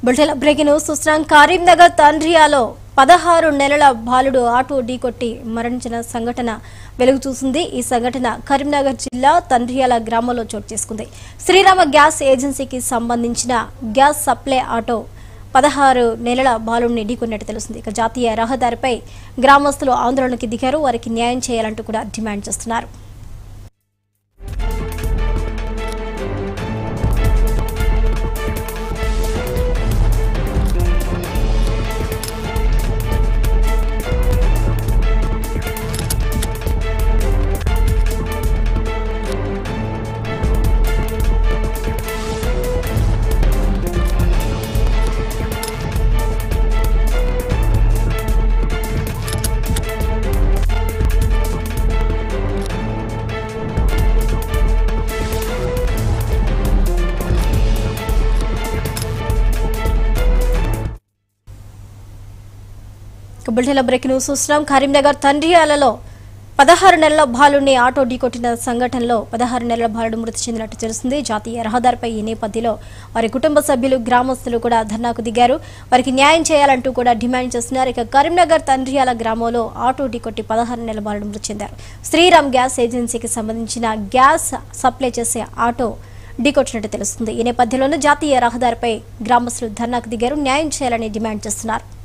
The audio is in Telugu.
బులెటిన్ బ్రేకింగ్ న్యూస్ చూస్తున్నాం కరీంనగర్ తండ్రియాలో పదహారు నెలల బాలుడు ఆటో ఢీకొట్టి మరణించిన సంఘటన వెలుగు చూసింది ఈ సంఘటన కరీంనగర్ జిల్లా తండ్రియాల గ్రామంలో చోటు చేసుకుంది శ్రీరామ గ్యాస్ ఏజెన్సీకి సంబంధించిన గ్యాస్ సప్లై ఆటో పదహారు నెలల బాలుడిని ఢీకొన్నట్టు తెలుస్తుంది ఇక జాతీయ రహదారిపై గ్రామస్తులు ఆందోళనకి దిగారు వారికి న్యాయం చేయాలంటూ కూడా డిమాండ్ చేస్తున్నారు ఇక బులెటిన్లో బ్రేకింగ్ న్యూస్ చూస్తున్నాం కరీంనగర్ తండ్రియాలలో పదహారు నెలల బాలుడిని ఆటో ఢీకొట్టిన సంఘటనలో పదహారు నెలల బాలుడు మృతి చెందినట్టు తెలుస్తుంది జాతీయ రహదారిపై ఈ నేపథ్యంలో వారి కుటుంబ సభ్యులు గ్రామస్తులు కూడా ధర్నాకు దిగారు వారికి న్యాయం చేయాలంటూ కూడా డిమాండ్ చేస్తున్నారు ఇక కరీంనగర్ తండ్రియాల గ్రామంలో ఆటో ఢీకొట్టి పదహారు నెలల బాలుడు మృతి చెందారు శ్రీరామ్ గ్యాస్ ఏజెన్సీకి సంబంధించిన గ్యాస్ సప్లై చేసే ఆటో ఢీకొట్టినట్టు తెలుస్తుంది ఈ నేపథ్యంలోనే జాతీయ రహదారిపై గ్రామస్తులు ధర్నాకు దిగారు న్యాయం చేయాలని డిమాండ్ చేస్తున్నారు